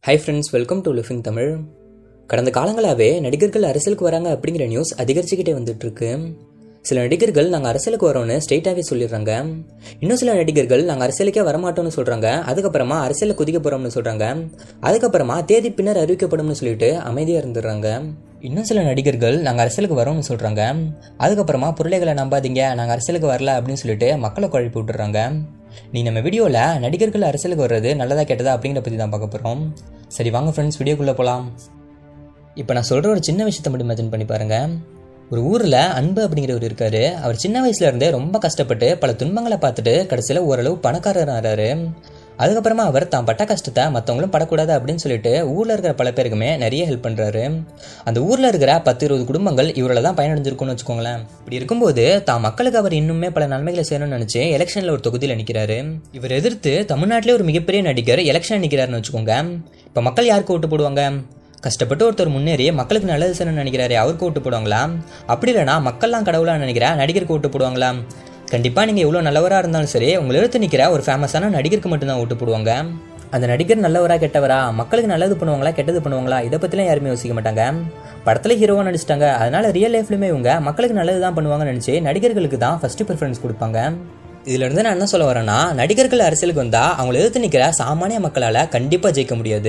high friends welcome to லிஃபிங் தமிழ் கடந்த காலங்களாகவே நடிகர்கள் அரசியலுக்கு வராங்க அப்படிங்கிற நியூஸ் அதிகரிச்சுக்கிட்டே வந்துட்டு இருக்கு சில நடிகர்கள் நாங்கள் அரசியலுக்கு வரோம்னு ஸ்ட்ரெயிட்டாகவே சொல்லிடுறாங்க இன்னும் சில நடிகர்கள் நாங்கள் அரசியலுக்கே வரமாட்டோம்னு சொல்கிறாங்க அதுக்கப்புறமா அரசியலில் குதிக்க போகிறோம்னு சொல்கிறாங்க அதுக்கப்புறமா தேதி பின்னர் அறிவிக்கப்படும்னு சொல்லிட்டு அமைதியாக இருந்துடுறாங்க இன்னும் சில நடிகர்கள் நாங்கள் அரசியலுக்கு வரோம்னு சொல்கிறாங்க அதுக்கப்புறமா பொருளைகளை நம்பாதீங்க நாங்கள் அரசியலுக்கு வரல அப்படின்னு சொல்லிட்டு மக்களை குழப்பி விட்டுறாங்க நீ நம்ம வீடியோவில் நடிகர்கள் அரசியலுக்கு வர்றது நல்லதா கெட்டதா அப்படிங்கிற பற்றி தான் பார்க்க போகிறோம் சரி வாங்க ஃப்ரெண்ட்ஸ் வீடியோக்குள்ளே போகலாம் இப்போ நான் சொல்கிற ஒரு சின்ன விஷயத்தை மட்டும் இமேஜின் பண்ணி பாருங்க ஒரு ஊரில் அன்பு அப்படிங்கிறவர் இருக்காரு அவர் சின்ன வயசுல இருந்தே ரொம்ப கஷ்டப்பட்டு பல துன்பங்களை பார்த்துட்டு கடைசியில் ஓரளவு பணக்காரர் ஆறாரு அதுக்கப்புறமா அவர் தான் பட்ட கஷ்டத்தை மற்றவங்களும் படக்கூடாது அப்படின்னு சொல்லிட்டு ஊரில் இருக்கிற பல பேருக்குமே நிறைய ஹெல்ப் பண்ணுறாரு அந்த ஊரில் இருக்கிற பத்து இருபது குடும்பங்கள் இவரால் தான் பயனடைஞ்சிருக்கும்னு வச்சுக்கோங்களேன் இப்படி இருக்கும்போது தான் மக்களுக்கு அவர் இன்னுமே பல நன்மைகளை செய்யணும்னு நினச்சி எலெக்ஷனில் ஒரு தொகுதியில் நிற்கிறாரு இவர் எதிர்த்து தமிழ்நாட்டிலே ஒரு மிகப்பெரிய நடிகர் எலெக்ஷன் நிற்கிறாருன்னு வச்சுக்கோங்க இப்போ மக்கள் யாருக்கு ஓட்டு போடுவாங்க கஷ்டப்பட்டு ஒருத்தர் முன்னேறி மக்களுக்கு நல்லது செய்யணும்னு நினைக்கிறாரு அவருக்கு ஓட்டு போடுவாங்களா அப்படி இல்லைனா மக்கள்லாம் கடவுளாக நினைக்கிற நடிகருக்கு ஓட்டு போடுவாங்களா கண்டிப்பாக நீங்கள் எவ்வளோ நல்லவராக இருந்தாலும் சரி உங்களை எடுத்து நிற்கிற ஒரு ஃபேமஸான நடிகருக்கு மட்டும்தான் ஓட்டு போடுவாங்க அந்த நடிகர் நல்லவரா கெட்டவரா மக்களுக்கு நல்லது பண்ணுவாங்களா கெட்டது பண்ணுவாங்களா இதை பற்றிலாம் யாருமே யோசிக்க மாட்டாங்க படத்தில் ஹீரோவாக நடிச்சிட்டாங்க அதனால ரியல் லைஃப்லையுமே இவங்க மக்களுக்கு நல்லது தான் பண்ணுவாங்கன்னு நினச்சி நடிகர்களுக்கு தான் ஃபஸ்ட்டு ப்ரிஃபரன்ஸ் கொடுப்பாங்க இதுல இருந்து நான் என்ன சொல்ல வரேன்னா நடிகர்கள் அரசியலுக்கு வந்தா அவங்கள எதிர்த்து நிற்கிற சாமானிய மக்களால் கண்டிப்பாக ஜெயிக்க முடியாது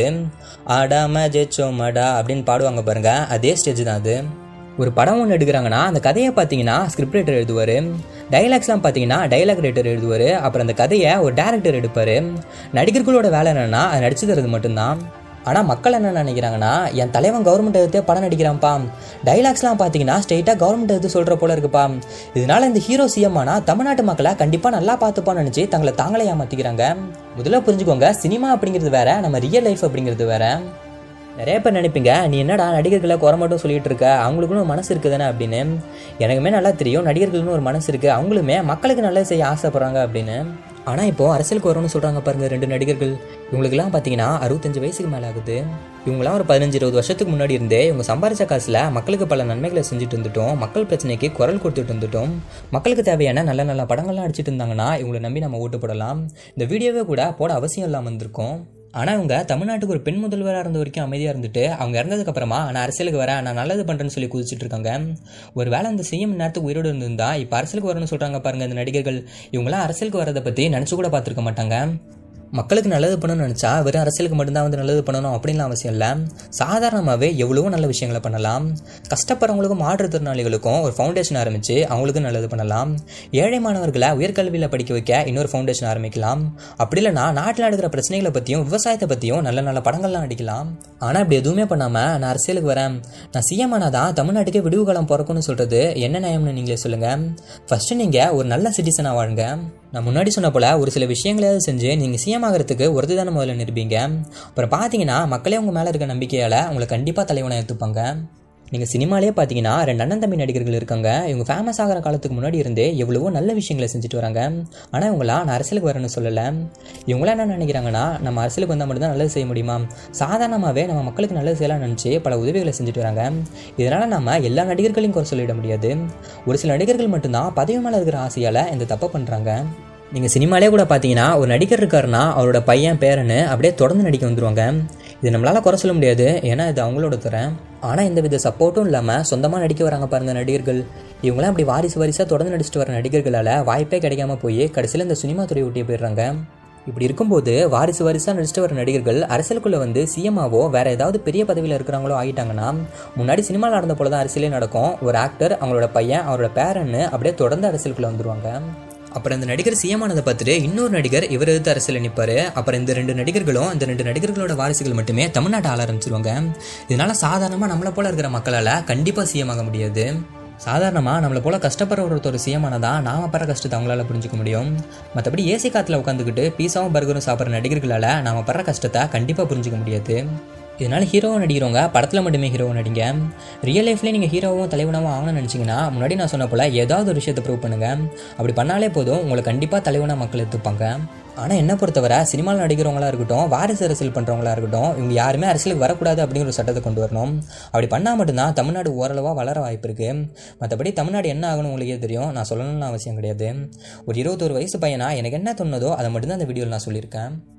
ஆடாம ஜெயிச்சோமாடா அப்படின்னு பாடுவாங்க பாருங்க அதே ஸ்டேஜ் தான் அது ஒரு படம் ஒன்று எடுக்கிறாங்கன்னா அந்த கதையை பார்த்தீங்கன்னா ஸ்கிரிப்ட் ரைட்டர் எழுதுவார் டைலாக்ஸ்லாம் பார்த்தீங்கன்னா டைலாக் ரைட்டர் எழுதுவார் அப்புறம் அந்த கதையை ஒரு டேரக்டர் எடுப்பார் நடிகர்களோட வேலை என்னென்னா அதை நடிச்சு தரது மட்டும்தான் ஆனால் மக்கள் என்ன நினைக்கிறாங்கன்னா என் தலைவன் கவர்மெண்ட் எடுத்து படம் நடிக்கிறான்ப்பா டைலாக்ஸ்லாம் பார்த்தீங்கன்னா ஸ்ட்ரெயிட்டாக கவர்மெண்ட் எடுத்து சொல்கிற போல இருக்குப்பா இதனால இந்த ஹீரோ சிஎம் ஆனால் தமிழ்நாட்டு மக்களை கண்டிப்பாக நல்லா பார்த்துப்பான்னு நினச்சி தங்களை தாங்களே ஏமாற்றிக்கிறாங்க முதல்ல புரிஞ்சுக்கோங்க சினிமா அப்படிங்கிறது வேற நம்ம ரியல் லைஃப் அப்படிங்கிறது வேற நிறைய பேர் நினைப்பீங்க நீ என்னடா நடிகர்களை குறை மட்டும் சொல்லிட்டு இருக்க அவங்களுக்குன்னு ஒரு மனசு இருக்குதானே அப்படின்னு எனக்குமே நல்லா தெரியும் நடிகர்களுன்னு ஒரு மனசு இருக்குது அவங்களுமே மக்களுக்கு நல்லது செய்ய ஆசைப்படுறாங்க அப்படின்னு ஆனால் இப்போது அரசியலுக்கு வரும்னு சொல்கிறாங்க பாருங்கள் ரெண்டு நடிகர்கள் இவங்களுக்குலாம் பார்த்தீங்கன்னா அறுபத்தஞ்சு வயசுக்கு மேலே ஆகுது இவங்களாம் ஒரு பதினஞ்சு இருபது வருஷத்துக்கு முன்னாடி இருந்தே இவங்க சம்பாரிச்ச காசில் மக்களுக்கு பல நன்மைகளை செஞ்சுட்டு இருந்துட்டோம் மக்கள் பிரச்சனைக்கு குரல் கொடுத்துட்டு இருந்துட்டோம் மக்களுக்கு தேவையான நல்ல நல்ல படங்கள்லாம் அடிச்சிட்டு இருந்தாங்கன்னா இவங்களை நம்பி நம்ம ஓட்டு போடலாம் இந்த வீடியோவே கூட போட அவசியம் இல்லாமல் வந்திருக்கோம் ஆனால் இவங்க தமிழ்நாட்டுக்கு ஒரு பெண் முதல்வராக இருந்த வரைக்கும் அமைதியாக இருந்துட்டு அவங்க இறந்ததுக்கு அப்புறமா நான் அரசியலுக்கு வரேன் நான் நல்லது பண்ணுறேன்னு சொல்லி குதிச்சிட்டு இருக்காங்க ஒரு வேளை அந்த சிஎம் நேரத்துக்கு உயிரோடு இருந்திருந்தா இப்போ அரசியலுக்கு வரணும்னு சொல்கிறாங்க பாருங்க இந்த நடிகர்கள் இவங்களாம் அரசியலுக்கு வரதை பற்றி நினச்சி கூட பார்த்துருக்க மாட்டாங்க மக்களுக்கு நல்லது பண்ணணும்னு நினச்சா வெறும் அரசியலுக்கு மட்டும்தான் வந்து நல்லது பண்ணணும் அப்படின்லாம் அவசியம் இல்லை சாதாரணமாகவே எவ்வளவோ நல்ல விஷயங்களை பண்ணலாம் கஷ்டப்படுறவங்களுக்கும் மாற்றுத்திறனாளிகளுக்கும் ஒரு ஃபவுண்டேஷன் ஆரம்பித்து அவங்களுக்கும் நல்லது பண்ணலாம் ஏழை மாணவர்களை உயர்கல்வியில் படிக்க வைக்க இன்னொரு ஃபவுண்டேஷன் ஆரம்பிக்கலாம் அப்படி இல்லைனா நாட்டில் நடக்கிற பிரச்சனைகளை பற்றியும் விவசாயத்தை பற்றியும் நல்ல நல்ல படங்கள்லாம் அடிக்கலாம் ஆனால் இப்படி எதுவுமே பண்ணாமல் நான் அரசியலுக்கு வரேன் நான் சிஎம் ஆனால் தான் தமிழ்நாட்டுக்கே விடுவு காலம் பிறக்கும்னு சொல்கிறது என்ன நியாயம்னு நீங்களே சொல்லுங்கள் ஃபஸ்ட்டு நீங்கள் ஒரு நல்ல சிட்டிசனாக வாழுங்க நான் முன்னாடி சொன்ன போல் ஒரு சில விஷயங்களையாவது செஞ்சு நீங்கள் சிஎம் ஆகிறதுக்கு ஒருத்தி தானே முதல்ல நிரூபிங்க அப்புறம் பார்த்தீங்கன்னா மக்களே உங்கள் மேலே இருக்க நம்பிக்கையால் உங்களை கண்டிப்பாக தலைவனை எடுத்துப்பாங்க நீங்கள் சினிமாலே பார்த்தீங்கன்னா ரெண்டு அண்ணன் தம்பி நடிகர்கள் இருக்காங்க இவங்க ஃபேமஸ் ஆகிற காலத்துக்கு முன்னாடி இருந்தே எவ்வளவோ நல்ல விஷயங்களை செஞ்சுட்டு வராங்க ஆனால் இவங்களா நான் அரசியலுக்கு வரேன்னு சொல்லலை இவங்களாம் என்ன நினைக்கிறாங்கன்னா நம்ம அரசியலுக்கு வந்தால் மட்டும்தான் நல்லது செய்ய முடியுமா சாதாரணமாகவே நம்ம மக்களுக்கு நல்லது செய்யலாம் நினச்சி பல உதவிகளை செஞ்சுட்டு வராங்க இதனால் நம்ம எல்லா நடிகர்களையும் குறை சொல்லிட முடியாது ஒரு சில நடிகர்கள் மட்டும்தான் பதவி மேலே இருக்கிற ஆசையால் இந்த தப்பை பண்ணுறாங்க நீங்கள் சினிமாலே கூட பார்த்தீங்கன்னா ஒரு நடிகர் இருக்காருன்னா அவரோட பையன் பேரன்னு அப்படியே தொடர்ந்து நடிக்க வந்துருவாங்க இது நம்மளால் குறை சொல்ல முடியாது ஏன்னா இது அவங்களோட துறை ஆனால் எந்த வித சப்போர்ட்டும் இல்லாமல் சொந்தமாக நடிக்க வராங்க பாருங்கள் நடிகர்கள் இவங்களாம் அப்படி வாரிசு வாரிசாக தொடர்ந்து நடிச்சிட்டு வர நடிகர்களால் வாய்ப்பே கிடைக்காம போய் கடைசியில் இந்த சினிமா துறை ஒட்டியே போயிடுறாங்க இப்படி இருக்கும்போது வாரிசு வாரிசாக நடிச்சிட்டு வர நடிகர்கள் அரசியலுக்குள்ளே வந்து சிஎம்ஆவோ வேறு ஏதாவது பெரிய பதவியில் இருக்கிறாங்களோ ஆகிட்டாங்கன்னா முன்னாடி சினிமாவில் நடந்த போல தான் அரசியலே நடக்கும் ஒரு ஆக்டர் அவங்களோட பையன் அவரோட பேரன்னு அப்படியே தொடர்ந்து அரசியலுக்குள்ளே வந்துருவாங்க அப்புறம் இந்த நடிகர் சிஎமானதை பார்த்துட்டு இன்னொரு நடிகர் இவர் எதிர்த்து அரசியல் நிற்பார் அப்புறம் இந்த ரெண்டு நடிகர்களும் இந்த ரெண்டு நடிகர்களோட வாரிசுகள் மட்டுமே தமிழ்நாட்டை ஆள ஆரம்பிச்சிருவாங்க இதனால சாதாரணமாக நம்மளை போல இருக்கிற மக்களால் கண்டிப்பாக சிஎம் ஆக முடியாது சாதாரணமாக நம்மளை போல கஷ்டப்படுற ஒருத்தர் சிஎமானதான் நாம படுற கஷ்டத்தை அவங்களால புரிஞ்சுக்க முடியும் மற்றபடி ஏசி காற்றுல உட்காந்துக்கிட்டு பீஸாவும் பர்கரும் சாப்பிட்ற நடிகர்களால் நாம படுற கஷ்டத்தை கண்டிப்பாக புரிஞ்சுக்க முடியாது இதனால் ஹீரோவாக நடிக்கிறவங்க படத்தில் மட்டுமே ஹீரோவை நடிங்க ரியல் லைஃப்லேயே நீங்கள் ஹீரோவும் தலைவனாகவும் ஆகணும்னு நினச்சிங்கன்னா முன்னாடி நான் சொன்ன போல் ஏதாவது ஒரு விஷயத்தை ப்ரூவ் பண்ணுங்கள் அப்படி பண்ணாலே போதும் உங்களை கண்டிப்பாக தலைவனாக மக்கள் எடுத்துப்பாங்க ஆனால் என்ன பொறுத்தவரை சினிமாவில் நடிக்கிறவங்களா இருக்கட்டும் வாரிசு அரசியல் பண்ணுறவங்களா இருக்கட்டும் இவங்க யாருமே அரசியலுக்கு வரக்கூடாது அப்படிங்கிற ஒரு சட்டத்தை கொண்டு வரணும் அப்படி பண்ணால் மட்டும்தான் தமிழ்நாடு ஓரளவாக வளர வாய்ப்பு இருக்குது மற்றபடி தமிழ்நாடு என்ன ஆகணும் உங்களுக்கே தெரியும் நான் சொல்லணும்னு அவசியம் கிடையாது ஒரு இருபத்தோரு வயசு பையனா எனக்கு என்ன தோணுதோ அதை மட்டும்தான் அந்த வீடியோவில் நான் சொல்லியிருக்கேன்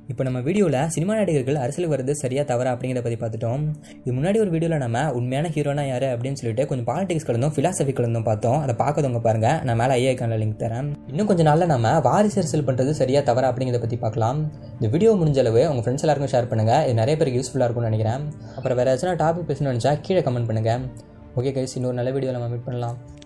இப்போ நம்ம வீடியோவில் சினிமா நடிகர்கள் அரசியலுக்கு வரது சரியா தவறா அப்படிங்கிறத பற்றி பார்த்துட்டோம் இது முன்னாடி ஒரு வீடியோவில் நம்ம உண்மையான ஹீரோனா யார் அப்படின்னு சொல்லிட்டு கொஞ்சம் பாலிடிக்ஸ் கலந்தும் ஃபிலாசபி கலந்தும் பார்த்தோம் அதை பார்க்கறவங்க பாருங்க நான் மேலே ஐயா ஐக்கான லிங்க் தரேன் இன்னும் கொஞ்சம் நாளில் நம்ம வாரிசு அரசியல் பண்ணுறது சரியா தவறா அப்படிங்கிறத பற்றி பார்க்கலாம் இந்த வீடியோ முடிஞ்ச அளவு உங்கள் ஃப்ரெண்ட்ஸ் எல்லாருக்கும் ஷேர் பண்ணுங்கள் இது நிறைய பேருக்கு யூஸ்ஃபுல்லாக இருக்கும்னு நினைக்கிறேன் அப்புறம் வேறு ஏதாச்சும் டாபிக் பேசணும்னு நினச்சா கீழே கமெண்ட் பண்ணுங்கள் ஓகே கைஸ் இன்னொரு நல்ல வீடியோவில் நம்ம மீட் பண்ணலாம்